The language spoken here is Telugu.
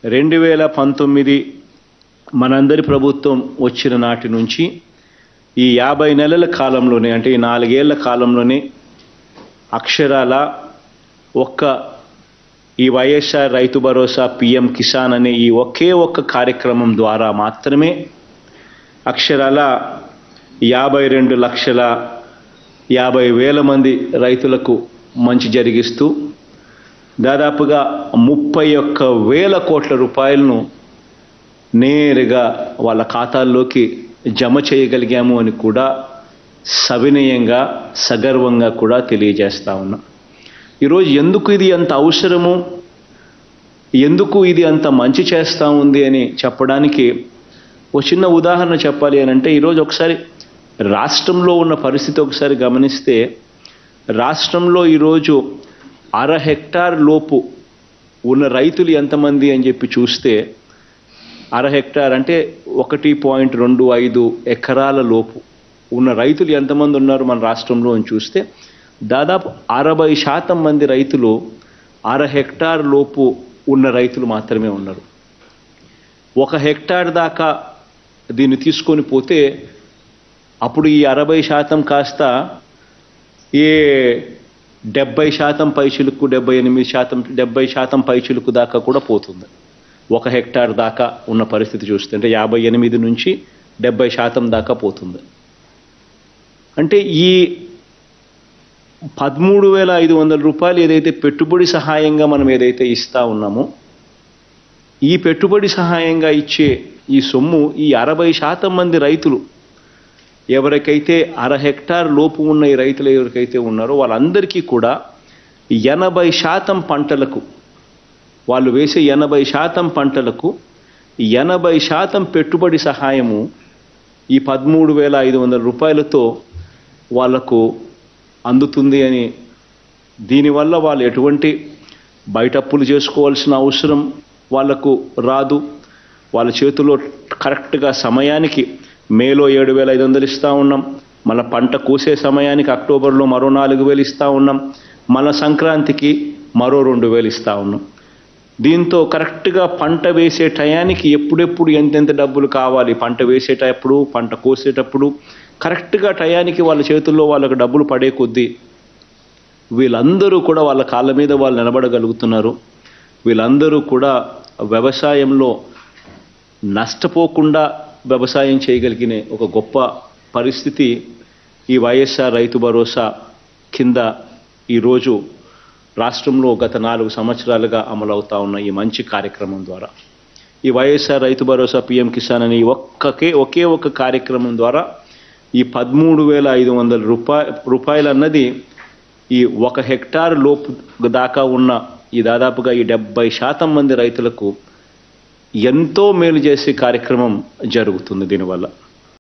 రెండు వేల పంతొమ్మిది మనందరి ప్రభుత్వం వచ్చిన నాటి నుంచి ఈ యాభై నెలల కాలంలోనే అంటే ఈ నాలుగేళ్ల కాలంలోనే అక్షరాల ఒక్క ఈ వైఎస్ఆర్ రైతు భరోసా పిఎం కిసాన్ అనే ఈ ఒకే ఒక్క కార్యక్రమం ద్వారా మాత్రమే అక్షరాల యాభై రెండు లక్షల యాభై వేల మంది రైతులకు మంచి జరిగిస్తూ దాదాపుగా ముప్పై ఒక్క వేల కోట్ల రూపాయలను నేరుగా వాళ్ళ ఖాతాల్లోకి జమ చేయగలిగాము అని కూడా సవినయంగా సగర్వంగా కూడా తెలియజేస్తా ఉన్నా ఈరోజు ఎందుకు ఇది అంత అవసరము ఎందుకు ఇది అంత మంచి చేస్తూ ఉంది అని చెప్పడానికి ఒక చిన్న ఉదాహరణ చెప్పాలి అని అంటే ఈరోజు ఒకసారి రాష్ట్రంలో ఉన్న పరిస్థితి ఒకసారి గమనిస్తే రాష్ట్రంలో ఈరోజు అర హెక్టార్ లోపు ఉన్న రైతులు ఎంతమంది అని చెప్పి చూస్తే అర హెక్టార్ అంటే ఒకటి పాయింట్ రెండు ఐదు ఎకరాల లోపు ఉన్న రైతులు ఎంతమంది ఉన్నారు మన రాష్ట్రంలో అని చూస్తే దాదాపు అరవై శాతం మంది రైతులు అర హెక్టార్ లోపు ఉన్న రైతులు మాత్రమే ఉన్నారు ఒక హెక్టార్ దాకా దీన్ని తీసుకొని పోతే అప్పుడు ఈ అరవై శాతం కాస్త ఏ డెబ్బై శాతం పైచిలుకు డెబ్బై ఎనిమిది శాతం డెబ్బై శాతం పైచిలుకు దాకా కూడా పోతుంది ఒక హెక్టార్ దాకా ఉన్న పరిస్థితి చూస్తే అంటే యాభై ఎనిమిది నుంచి డెబ్బై శాతం దాకా పోతుంది అంటే ఈ పదమూడు వేల ఐదు వందల రూపాయలు ఏదైతే పెట్టుబడి సహాయంగా మనం ఏదైతే ఇస్తా ఉన్నామో ఈ పెట్టుబడి సహాయంగా ఇచ్చే ఈ సొమ్ము ఈ అరవై శాతం మంది రైతులు ఎవరికైతే అర హెక్టార్ లోపు ఉన్న ఈ రైతులు ఎవరికైతే ఉన్నారో వాళ్ళందరికీ కూడా ఎనభై శాతం పంటలకు వాళ్ళు వేసే ఎనభై శాతం పంటలకు ఎనభై శాతం పెట్టుబడి సహాయము ఈ పదమూడు వేల ఐదు వందల రూపాయలతో వాళ్లకు అందుతుంది అని దీనివల్ల వాళ్ళు ఎటువంటి బయట అప్పులు చేసుకోవాల్సిన అవసరం వాళ్లకు రాదు వాళ్ళ చేతిలో కరెక్ట్గా సమయానికి మేలో ఏడు వేల ఐదు వందలు ఇస్తూ ఉన్నాం మన పంట కోసే సమయానికి అక్టోబర్లో మరో నాలుగు వేలు ఇస్తూ ఉన్నాం మన సంక్రాంతికి మరో రెండు వేలు ఇస్తూ ఉన్నాం దీంతో కరెక్ట్గా పంట వేసే టయానికి ఎప్పుడెప్పుడు ఎంతెంత డబ్బులు కావాలి పంట వేసేటప్పుడు పంట కోసేటప్పుడు కరెక్ట్గా టయానికి వాళ్ళ చేతుల్లో వాళ్ళకు డబ్బులు పడే కొద్దీ వీళ్ళందరూ కూడా వాళ్ళ కాళ్ళ మీద వాళ్ళు నిలబడగలుగుతున్నారు వీళ్ళందరూ కూడా వ్యవసాయంలో నష్టపోకుండా వ్యవసాయం చేయగలిగిన ఒక గొప్ప పరిస్థితి ఈ వైఎస్ఆర్ రైతు భరోసా కింద ఈరోజు రాష్ట్రంలో గత నాలుగు సంవత్సరాలుగా అమలవుతా ఉన్న ఈ మంచి కార్యక్రమం ద్వారా ఈ వైఎస్ఆర్ రైతు భరోసా పిఎం కిసాన్ అనే ఈ ఒక్కకే ఒకే ఒక కార్యక్రమం ద్వారా ఈ పదమూడు వేల ఐదు వందల రూపాయ రూపాయలు అన్నది ఈ ఒక హెక్టార్ లోపు దాకా ఉన్న ఈ దాదాపుగా ఈ డెబ్బై శాతం మంది రైతులకు ఎంతో మేలు చేసే కార్యక్రమం జరుగుతుంది దీనివల్ల